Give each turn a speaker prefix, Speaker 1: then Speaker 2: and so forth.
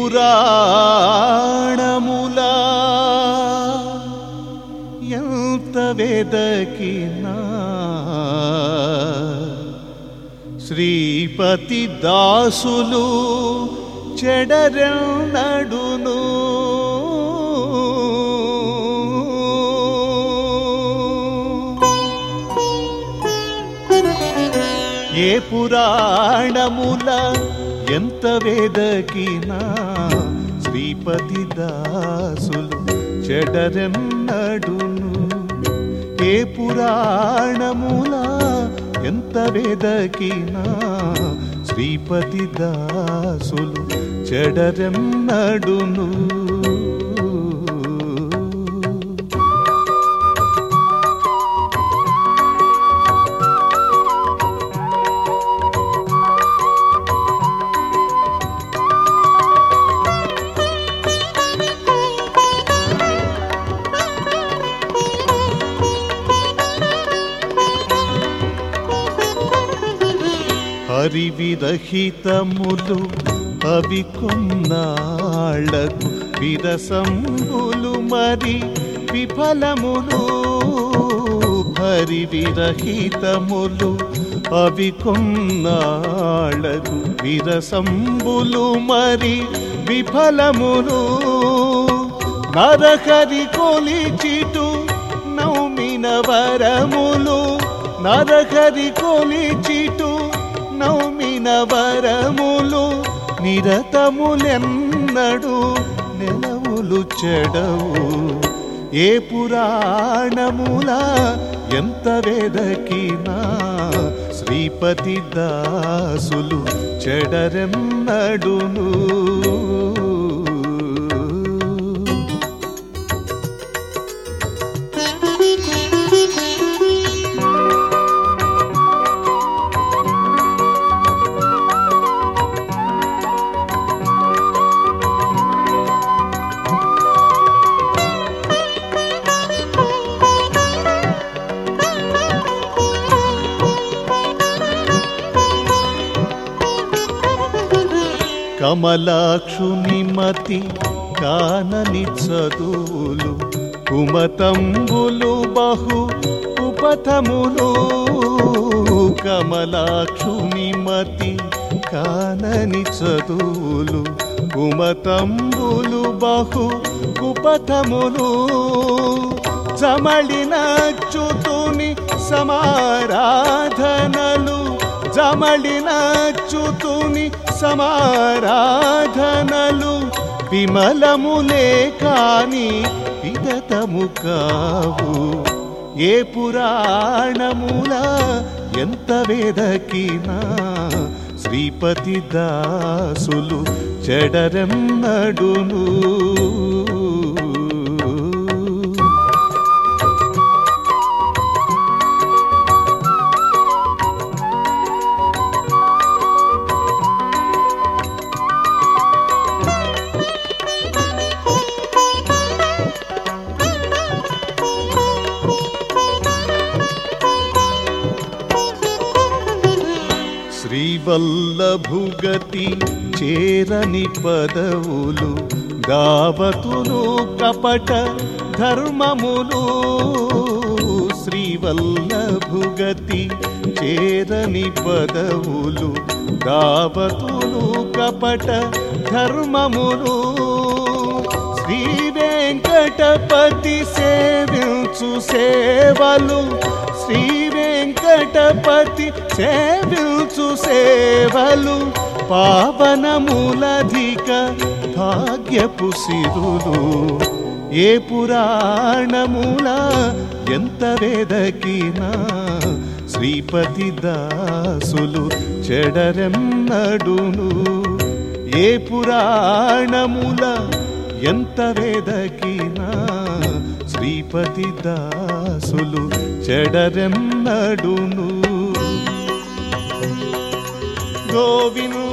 Speaker 1: పురాణములా ఎంత వెదకినా శ్రీపతి దాసులు చెడరెన్నడును ఏ పురాణముల ఎంత వేదకినా శ్రీపతి దాసులు చెడరెన్నడును ఏ పురాణముల ఎంత వేదకినా శ్రీపతి దాసులు చెడరెన్నడును హరివిరహితములు అవి కొన్నాళ్లకు విరసంబులు మరి విఫలములు హరివిరహితములు అవి కొన్నాళ్లకు విరసంబులు మరి విఫలములు నరహరి కొలిచిటు నౌమిన వరములు నరహరి కొలిచిటు నౌమిన వరములు నిరతములెన్నడు నెలవులు చెడవు ఏ పురాణముల ఎంత వేదకినా శ్రీపతి దాసులు చెడరెన్నడును కమలాక్షుని మతి కానని చదువులు కుమతంబులు బహు ఉపథములు కమలాక్షుని మతి కానని చదువులు కుమతంబులు బహు ఉపథములు జమళినచ్చుతుని సమారాధనలు జమళినచ్చుతుని సమారాధనలు విమలములే కాని విదతము కావు ఏ పురాణముల ఎంత వేదకినా శ్రీపతి దాసులు చెడరెన్నడును శ్రీవల్లభుగతి చేరని పదవులు దావతులు కపట ధర్మములు శ్రీవల్లభుగతి చేరని పదవులు దావతులు కపట ధర్మములు శ్రీ వెంకటపతి సేవించు సేవలు శ్రీ వెంకటపతి సేవించు సేవలు పావనములధిక భాగ్యపు సిరులు ఏ పురాణముల ఎంత వేదకినా శ్రీపతి దాసులు చెడరెన్నడును ఏ పురాణముల ఎంత వేదకినా శ్రీపతి దాసులు చెడరెన్నడును గోవింద